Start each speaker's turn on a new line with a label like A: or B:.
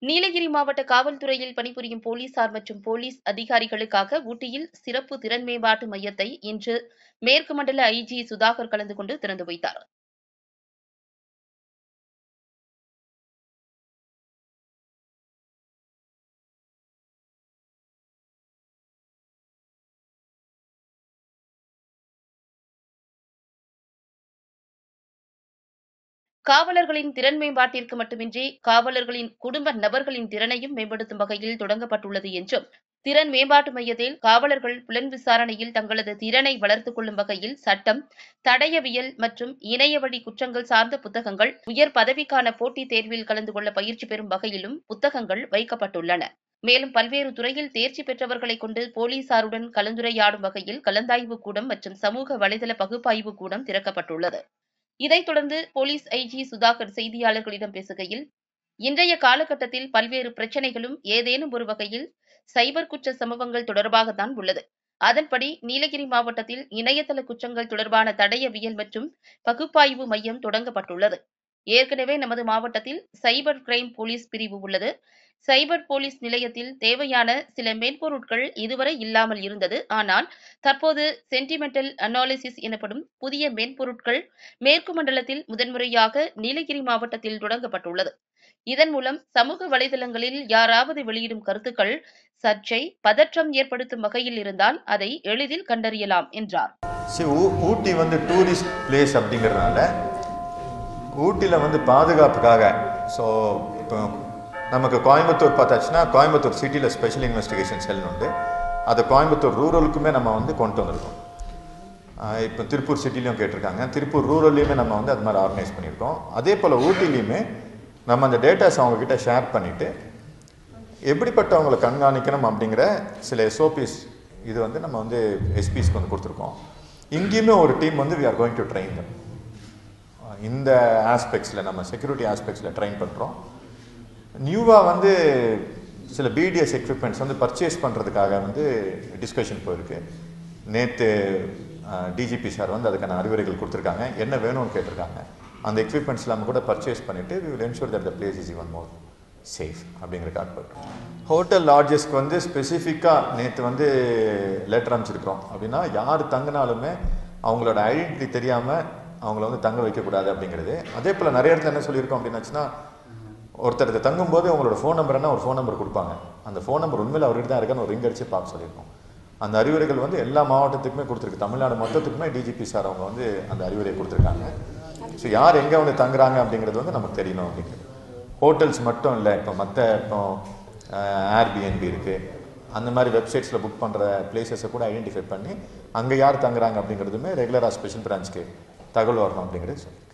A: நீலகிரி மாவட்ட காவல்துறையில் பணிபுரியும் போலீசார் மற்றும் போலீஸ் அதிகாரிகளுக்காக ஊட்டியில் சிறப்பு திறன் மேம்பாட்டு மையத்தை இன்று மேற்கு மண்டல ஐஜி சுதாகர் கலந்து கொண்டு திறந்து வைத்தார் காவலர்களின் திறன் மேம்பாட்டிற்கு மட்டுமின்றி காவலர்களின் குடும்ப நபர்களின் திறனையும் மேம்படுத்தும் வகையில் தொடங்கப்பட்டுள்ளது என்றும் திறன் மேம்பாட்டு மையத்தில் காவலர்கள் புலன் விசாரணையில் தங்களது திறனை வளர்த்துக் கொள்ளும் வகையில் சட்டம் தடயவியல் மற்றும் இணையவழி குற்றங்கள் சார்ந்த புத்தகங்கள் உயர் பதவிக்கான போட்டித் தேர்வில் கலந்து கொள்ள பயிற்சி பெறும் வகையிலும் புத்தகங்கள் வைக்கப்பட்டுள்ளன மேலும் பல்வேறு துறையில் தேர்ச்சி பெற்றவர்களை கொண்டு போலீசாருடன் கலந்துரையாடும் வகையில் கலந்தாய்வு கூடம் மற்றும் சமூக வலைதள பகுப்பாய்வு கூடம் திறக்கப்பட்டுள்ளது இதைத் தொடர்ந்து போலீஸ் ஐஜி சுதாகர் செய்தியாளர்களிடம் பேசுகையில் இன்றைய காலகட்டத்தில் பல்வேறு பிரச்சினைகளும் ஏதேனும் ஒரு வகையில் சைபர் குற்ற சம்பவங்கள் தொடர்பாகத்தான் உள்ளது அதன்படி நீலகிரி மாவட்டத்தில் இணையதள குற்றங்கள் தொடர்பான தடயவியல் மற்றும் பகுப்பாய்வு மையம் தொடங்கப்பட்டுள்ளது ஏற்கனவே நமது மாவட்டத்தில் சைபர் கிரைம் போலீஸ் பிரிவு உள்ளது சைபர் போலீஸ் நிலையத்தில் தேவையான சில மென்பொருட்கள் இதுவரை இல்லாமல் இருந்தது ஆனால் தற்போது சென்டிமெண்டல் அனாலிசிஸ் எனப்படும் புதிய மென்பொருட்கள் மேற்கு மண்டலத்தில் முதன்முறையாக நீலகிரி மாவட்டத்தில் தொடங்கப்பட்டுள்ளது இதன் மூலம் சமூக வலைதளங்களில் யாராவது வெளியிடும் கருத்துக்கள் சர்ச்சை பதற்றம் ஏற்படுத்தும் வகையில் இருந்தால் அதை எளிதில் கண்டறியலாம் என்றார்
B: சரி ஊ ஊட்டி வந்து டூரிஸ்ட் பிளேஸ் அப்படிங்கிறதுனால ஊட்டியில் வந்து பாதுகாப்புக்காக ஸோ இப்போ நமக்கு கோயம்புத்தூர் பார்த்தாச்சுன்னா கோயம்புத்தூர் சிட்டியில் ஸ்பெஷல் இன்வெஸ்டிகேஷன் செல்னு உண்டு அது கோயம்புத்தூர் ரூரலுக்குமே நம்ம வந்து கொண்டு வந்திருக்கோம் ஆஹ் இப்போ திருப்பூர் சிட்டிலையும் கேட்டிருக்காங்க திருப்பூர் ரூரல்லையுமே நம்ம வந்து அது மாதிரி ஆர்கனைஸ் பண்ணியிருக்கோம் அதே போல் ஊட்டிலையுமே நம்ம அந்த டேட்டாஸ் அவங்கக்கிட்ட ஷேர் பண்ணிவிட்டு எப்படிப்பட்டவங்களை கண்காணிக்கணும் அப்படிங்கிற சில எஸ்ஓபிஸ் இது வந்து நம்ம வந்து எஸ்பிஸ்க்கு வந்து கொடுத்துருக்கோம் இங்கேயுமே ஒரு டீம் வந்து we are going to train them இந்த ஆஸ்பெக்ட்ஸில் நம்ம செக்யூரிட்டி ஆஸ்பெக்ட்ஸில் ட்ரெயின் பண்ணுறோம் நியூவாக வந்து சில பிடிஎஸ் எக்யூப்மெண்ட்ஸ் வந்து பர்ச்சேஸ் பண்ணுறதுக்காக வந்து டிஸ்கஷன் போயிருக்கு நேற்று டிஜிபி சார் வந்து அதுக்கான அறிவுரைகள் கொடுத்துருக்காங்க என்ன வேணும்னு கேட்டிருக்காங்க அந்த எக்யூப்மெண்ட்ஸ் நம்ம கூட பர்ச்சேஸ் பண்ணிவிட்டு we will ensure that the place is even more safe அப்படிங்கிறக்காக போயிட்டோம் ஹோட்டல் லாட்ஜஸ்க்கு வந்து ஸ்பெசிஃபிக்காக நேற்று வந்து லெட்டர் அனுப்பிச்சிருக்கிறோம் அப்படின்னா யார் தங்கினாலுமே அவங்களோட ஐடென்டிட்டி தெரியாமல் அவங்கள வந்து தங்க வைக்கக்கூடாது அப்படிங்கிறது அதே போல் நிறைய இடத்துல என்ன சொல்லியிருக்கோம் அப்படின்னாச்சுன்னா ஒருத்தர் இதை தங்கும்போது அவங்களோட ஃபோன் நம்பர் என்ன ஒரு ஃபோன் நம்பர் கொடுப்பாங்க அந்த ஃபோன் நம்பர் உண்மையில் அவர்கிட்ட தான் இருக்கான்னு ஒரு ரிங் அடிச்சு பார்க்க சொல்லியிருக்கோம் அந்த அறிவுரைகள் வந்து எல்லா மாவட்டத்துக்குமே கொடுத்துருக்கு தமிழ்நாடு மொத்தத்துக்குமே டிஜிபி சார் அவங்க வந்து அந்த அறிவுரை கொடுத்துருக்காங்க ஸோ யார் எங்கே வந்து தங்குறாங்க அப்படிங்கிறது வந்து நமக்கு தெரியணும் அப்படிங்கிறது ஹோட்டல்ஸ் மட்டும் இல்லை இப்போ மற்ற இப்போ ஏர்பிஎன்பி இருக்குது அந்த மாதிரி வெப்சைட்ஸில் புக் பண்ணுற பிளேசஸை கூட ஐடென்டிஃபை பண்ணி அங்கே யார் தங்குறாங்க அப்படிங்கிறதுமே ரெகுலராக ஸ்பெஷல் பிரான்ச்க்கு தகவல் வரணும் அப்படிங்கிறது சொல்லி